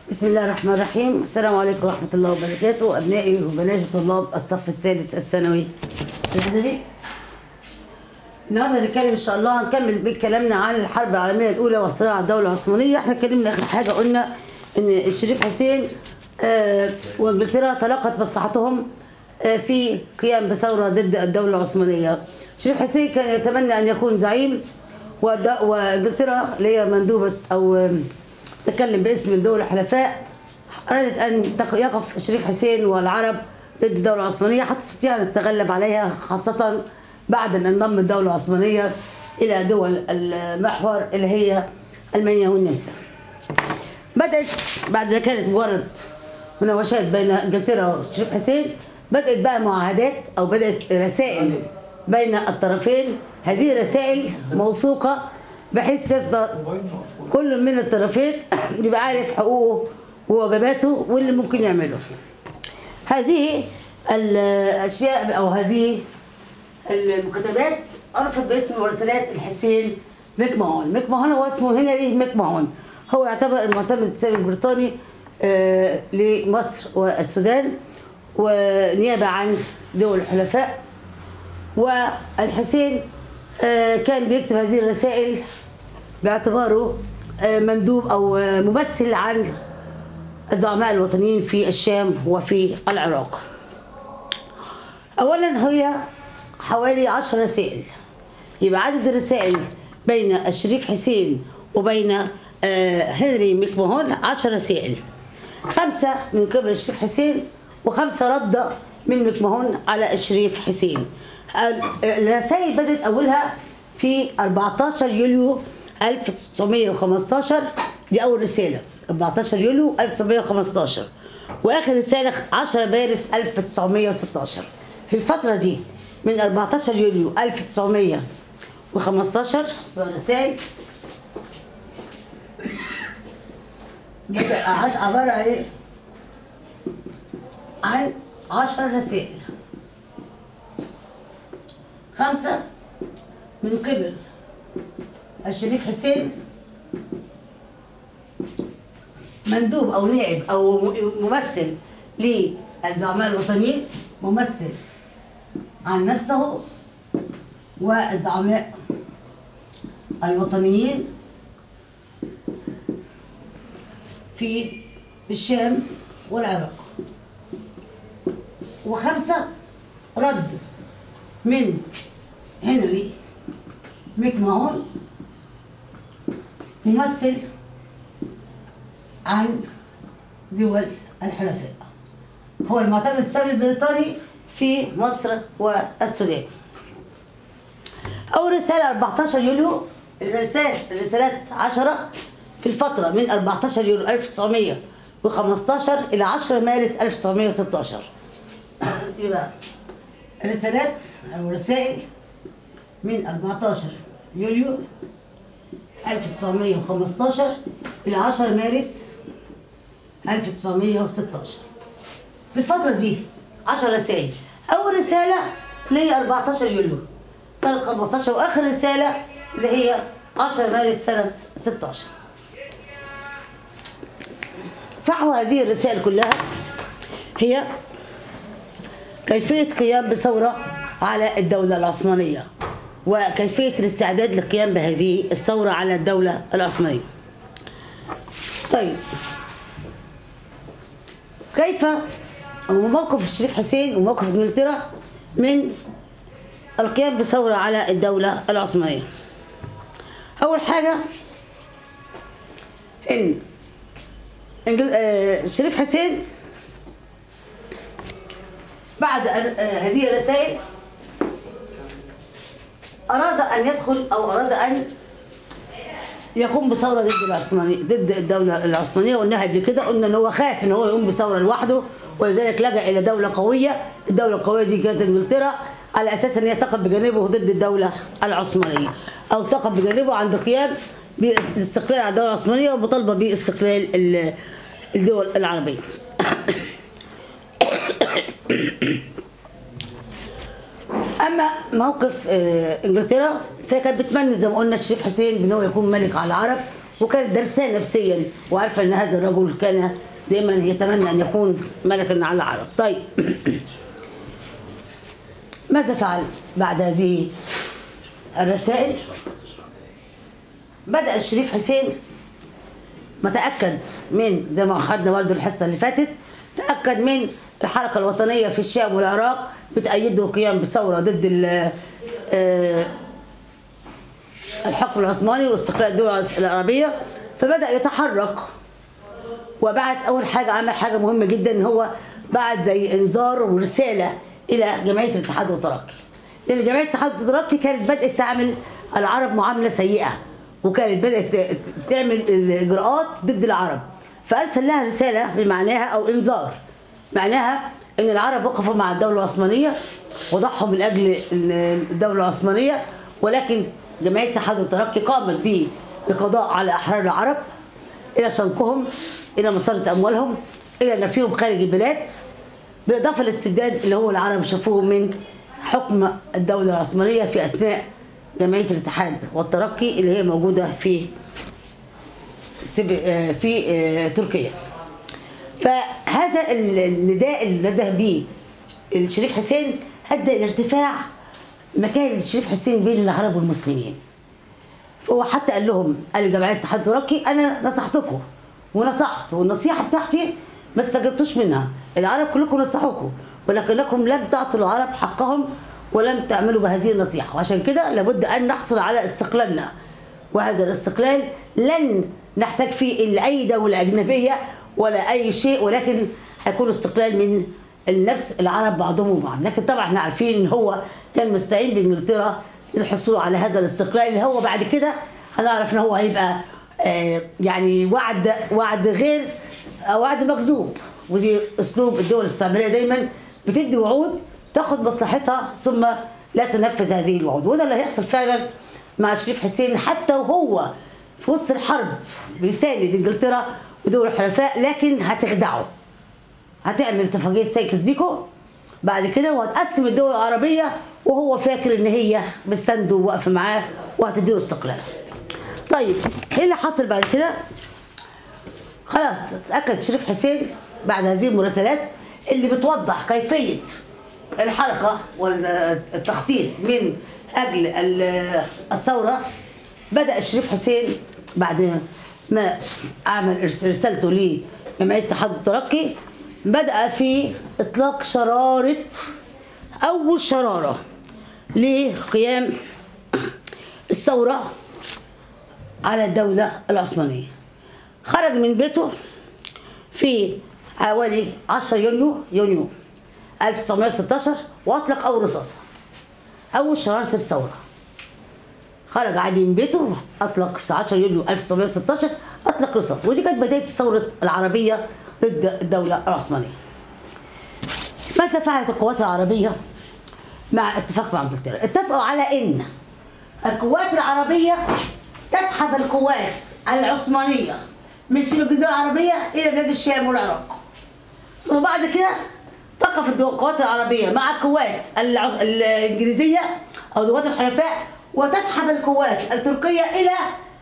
بسم الله الرحمن الرحيم السلام عليكم ورحمة الله وبركاته أبنائي وبناتي طلاب الصف الثالث الثانوي الأدبي النهارده هنتكلم ان شاء الله هنكمل بكلامنا عن الحرب العالميه الاولى وصراع الدوله العثمانيه احنا اتكلمنا اخر حاجه قلنا ان الشريف حسين آه وانجلترا تلاقت مصلحتهم آه في قيام بثوره ضد الدوله العثمانيه شريف حسين كان يتمنى ان يكون زعيم والد- وانجلترا اللي هي مندوبه او آم، تتكلم باسم الدول الحلفاء أرادت أن تق- يقف شريف حسين والعرب ضد الدولة العثمانية حتى تستطيع أن تتغلب عليها خاصة بعد أن انضم الدولة العثمانية إلى دول المحور اللي هي ألمانيا والنمسا. بدأت بعد ما كانت مجرد مناوشات بين انجلترا وشريف حسين بدأت بقى معاهدات أو بدأت رسائل بين الطرفين هذه الرسائل موثوقة بحيث تقدر كل من الطرفين يبقى عارف حقوقه وواجباته واللي ممكن يعمله هذه الاشياء او هذه المكتبات عرفت باسم مراسلات الحسين مكمهون مكمهون هو اسمه هنري مكمهون هو يعتبر المعتمد السامي البريطاني آه، لمصر والسودان ونيابه عن دول الحلفاء والحسين آه، كان بيكتب هذه الرسائل باعتباره آه، مندوب او آه، ممثل عن الزعماء الوطنيين في الشام وفي العراق اولا هي حوالي عشر رسائل يبقى عدد الرسائل بين الشريف حسين وبين آه، هنري مكمهون عشر رسائل خمسة من قبل الشريف حسين وخمسة ردة من مكمهون على الشريف حسين ال- الرسائل بدأت أولها في 14 يوليو 1915 دي أول رسالة 14 يوليو 1915 وآخر رسالة 10 مارس 1916 في الفترة دي من 14 يوليو 1915 رسائل بيبقى عش- عبارة عن إيه؟ عن عشر رسائل خمسة من قبل الشريف حسين مندوب أو نائب أو ممثل للزعماء الوطنيين ممثل عن نفسه والزعماء الوطنيين في الشام والعراق وخمسة رد من هنري ميكماهون ممثل عن دول الحلفاء هو المعتمد السامي البريطاني في مصر والسودان أول رسالة 14 يوليو الرسالة الرسالات 10 في الفترة من 14 يوليو 1915 إلى 10 مارس 1916 يبقى الرسالات أو الرسائل من 14 يوليو 1915 إلى 10 مارس 1916 في الفترة دي 10 رسائل أول رسالة اللي هي 14 يوليو سنة 15 وآخر رسالة اللي هي 10 مارس سنة 16 فحوى هذه الرسائل كلها هي كيفية قيام بثورة على الدولة العثمانية وكيفية الاستعداد للقيام بهذه الثورة على الدولة العثمانية طيب كيف موقف الشريف حسين وموقف انجلترا من القيام بثورة على الدولة العثمانية أول حاجة إن إنجل... آه، الشريف حسين بعد أن- آه، هذه الرسائل أراد أن يدخل أو أراد أن يقوم بثورة ضد العثمانية ضد الدولة العثمانية قلنا قبل كده قلنا إن هو خاف إن هو يقوم بثورة لوحده ولذلك لجأ إلى دولة قوية الدولة القوية دي كانت إنجلترا على أساس إن هي تقف بجانبه ضد الدولة العثمانية أو تقف بجانبه عند قيام بالاستقلال عن الدولة العثمانية ومطالبة باستقلال ال- الدول العربية اما موقف آه، انجلترا فهي كانت بتمني زي ما قلنا الشريف حسين بان هو يكون ملك على العرب وكانت درساه نفسيا وعارفه ان هذا الرجل كان دائما يتمنى ان يكون ملكا على العرب طيب ماذا فعل بعد هذه الرسائل بدأ الشريف حسين ما تأكد من زي ما أخذنا برضه الحصة اللي فاتت تأكد من الحركة الوطنية في الشام والعراق بتأيده القيام بثورة ضد ال- آه، الحكم العثماني واستقلال الدول العربية فبدأ يتحرك وبعت اول حاجه عمل حاجه مهمه جدا ان هو بعت زي انذار ورساله الى جمعيه الاتحاد والترقي لان جمعيه الاتحاد والترقي كانت بدات تعمل العرب معامله سيئه وكانت بدات ت- تعمل الاجراءات ضد العرب فارسل لها رساله بمعناها او انذار معناها ان العرب وقفوا مع الدوله العثمانيه وضحوا من اجل الدوله العثمانيه ولكن جمعيه الاتحاد والترقي قامت بالقضاء على احرار العرب الى شنقهم الى مسارة اموالهم الى نفيهم خارج البلاد بالاضافه للاستبداد اللي هو العرب شافوه من حكم الدوله العثمانيه في اثناء جمعيه الاتحاد والترقي اللي هي موجوده في سب- آه، في آه، تركيا فهذا ال- النداء اللي نده به الشريف حسين ادى الى ارتفاع مكانه الشريف حسين بين العرب والمسلمين فهو حتى قال لهم قال لجمعيه الاتحاد التركي انا نصحتكم ونصحت والنصيحه بتاعتي ما استجبتوش منها العرب كلكم نصحوكم ولكنكم لم تعطوا العرب حقهم ولم تعملوا بهذه النصيحه وعشان كده لابد ان نحصل على استقلالنا وهذا الاستقلال لن نحتاج فيه الا اي دوله اجنبيه ولا اي شيء ولكن هيكون استقلال من النفس العرب بعضهم وبعض لكن طبعا احنا عارفين ان هو كان مستعين بانجلترا للحصول على هذا الاستقلال اللي هو بعد كده هنعرف ان هو هيبقى آه، يعني وعد وعد غير آه، وعد مكذوب ودي اسلوب الدول الاستعماريه دايما بتدي وعود تاخد مصلحتها ثم لا تنفذ هذه الوعود وده اللي هيحصل فعلا مع شريف حسين حتى وهو في وسط الحرب بيساند انجلترا ودول الحلفاء لكن هتخدعه هتعمل اتفاقيه سايكس بيكو بعد كده وهتقسم الدول العربيه وهو فاكر ان هي مستنده وواقفه معاه وهتديله استقلال. طيب ايه اللي حصل بعد كده؟ خلاص اتاكد شريف حسين بعد هذه المراسلات اللي بتوضح كيفيه الحركه والتخطيط من اجل ال- الثوره بدا الشريف حسين بعد ما عمل رس- رسالته لجمعيه الاتحاد الترقي بدا في اطلاق شراره اول شراره لقيام الثوره على الدوله العثمانيه خرج من بيته في حوالي 10 يونيو يونيو 1916 واطلق اول رصاصه اول شراره الثوره خرج عادي من بيته اطلق في 10 يوليو 1916 اطلق رصاص ودي كانت بدايه الثوره العربيه ضد الدوله العثمانيه ماذا فعلت القوات العربيه مع اتفاق مع انجلترا اتفقوا على ان القوات العربيه تسحب القوات العثمانيه من شبه الجزيره العربيه الى بلاد الشام والعراق ثم بعد كده تقف القوات العربيه مع القوات الع- الانجليزيه او قوات الحلفاء وتسحب القوات التركيه الى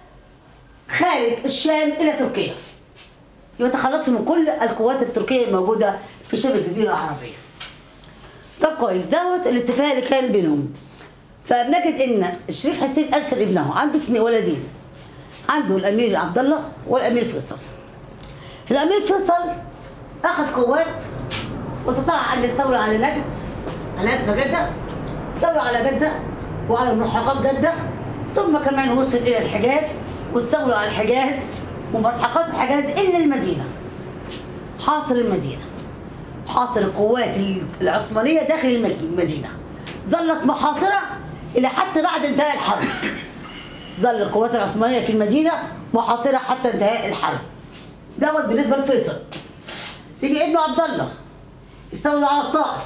خارج الشام الى تركيا يبقى تخلصوا من كل القوات التركيه الموجوده في شبه الجزيره العربيه طب كويس دوت الاتفاق اللي كان بينهم فبنجد ان الشريف حسين ارسل ابنه عنده اتنين ولدين عنده الامير عبد الله والامير فيصل الامير فيصل اخذ قوات واستطاع ان يستولى على نجد انا اسفه جده استولى على جده وعلى ملحقات جده ثم كمان وصل الى الحجاز واستولى على الحجاز وملحقات الحجاز الا المدينه حاصر المدينه حاصر القوات العثمانيه داخل المك- المدينه ظلت محاصره الى حتى بعد انتهاء الحرب ظل القوات العثمانيه في المدينه محاصره حتى انتهاء الحرب دوت بالنسبه لفيصل يجي ابنه عبد الله استولى على الطائف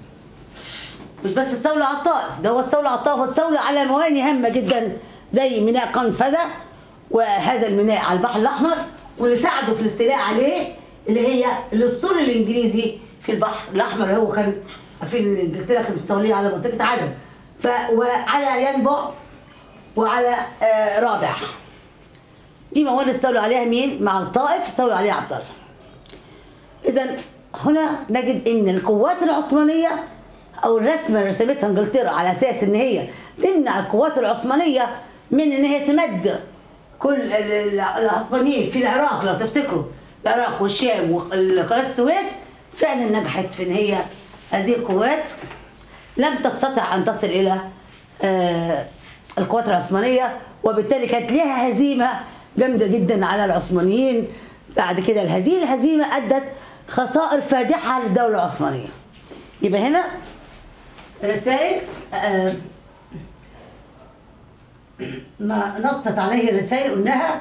مش بس استولى على الطائف ده هو استولى على الطائف واستولى على موانئ هامه جدا زي ميناء قنفذه وهذا الميناء على البحر الاحمر واللي ساعدوا في الاستيلاء عليه اللي هي الاسطول الانجليزي في البحر الاحمر اللي هو كان في انجلترا كانت مستوليه على منطقه عدن ف وعلى ينبع وعلى آه، رابع دي مواد استولوا عليها مين؟ مع الطائف استولوا عليها عبد الله إذا هنا نجد إن القوات العثمانية أو الرسمة اللي رسمتها إنجلترا على أساس إن هي تمنع القوات العثمانية من إن هي تمد كل ال- ال- العثمانيين في العراق لو تفتكروا العراق والشام وقناة السويس فعلا نجحت في إن هي هذه القوات لم تستطع أن تصل إلى آه، القوات العثمانية وبالتالي كانت لها هزيمة جامدة جدا على العثمانيين بعد كده هذه الهزيمة أدت خسائر فادحة للدولة العثمانية يبقى هنا رسائل آه، ما نصت عليه الرسائل قلناها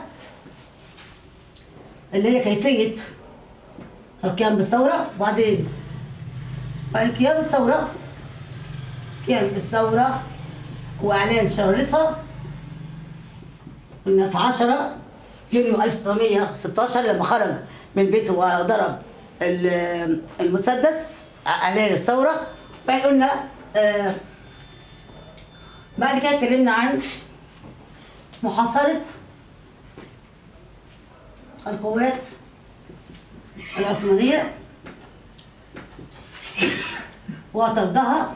اللي هي كيفية القيام بالثورة وبعدين بعد قيام الثورة قيام بالثورة وإعلان شرارتها قلنا في 10 يونيو 1916 لما خرج من بيته وضرب ال- المسدس اعلان الثوره بعدين قلنا آه، بعد كده اتكلمنا عن محاصره القوات العثمانيه وطردها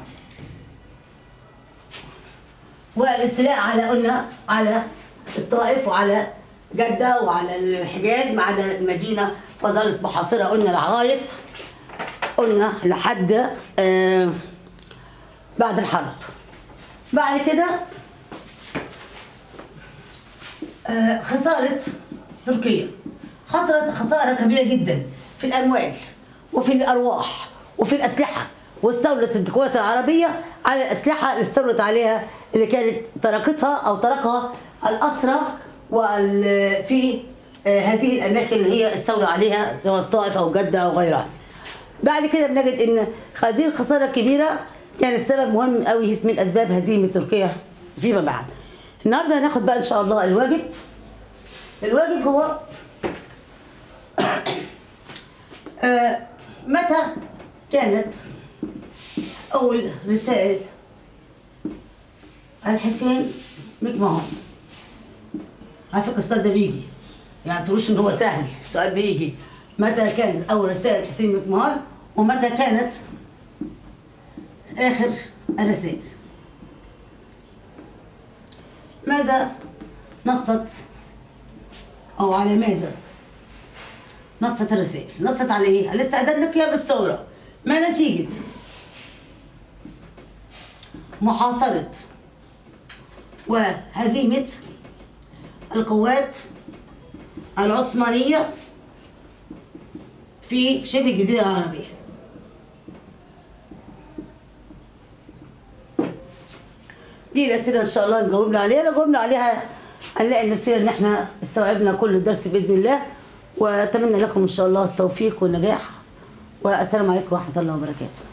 والاستيلاء على قلنا على الطائف وعلى جدة وعلى الحجاز ما عدا المدينة فضلت محاصرة قلنا لغاية قلنا لحد آه بعد الحرب بعد كده آه خسارة تركيا خسرت خسارة كبيرة جدا في الأموال وفي الأرواح وفي الأسلحة واستولت القوات العربية على الأسلحة اللي استولت عليها اللي كانت تركتها أو تركها الأسرى وال- في آه، هذه الأماكن اللي هي استولوا عليها سواء الطائف أو جدة أو غيرها بعد كده بنجد ان هذه الخساره الكبيره كانت سبب مهم قوي من اسباب هزيمه تركيا فيما بعد. النهارده هناخد بقى ان شاء الله الواجب. الواجب هو آه، متى كانت اول رسائل الحسين مكمهون على فكره السؤال ده بيجي يعني تقولوش ان هو سهل السؤال بيجي متى كانت اول رسائل حسين مكمهون ومتى كانت اخر الرسائل ماذا نصت او على ماذا نصت الرسائل نصت على ايه الاستعداد لقيام الثوره ما نتيجه محاصره وهزيمه القوات العثمانية في شبه الجزيرة العربية دي الأسئلة إن شاء الله نجاوبنا عليها لو جاوبنا عليها هنلاقي نفسنا إن إحنا استوعبنا كل الدرس بإذن الله وأتمنى لكم إن شاء الله التوفيق والنجاح والسلام عليكم ورحمة الله وبركاته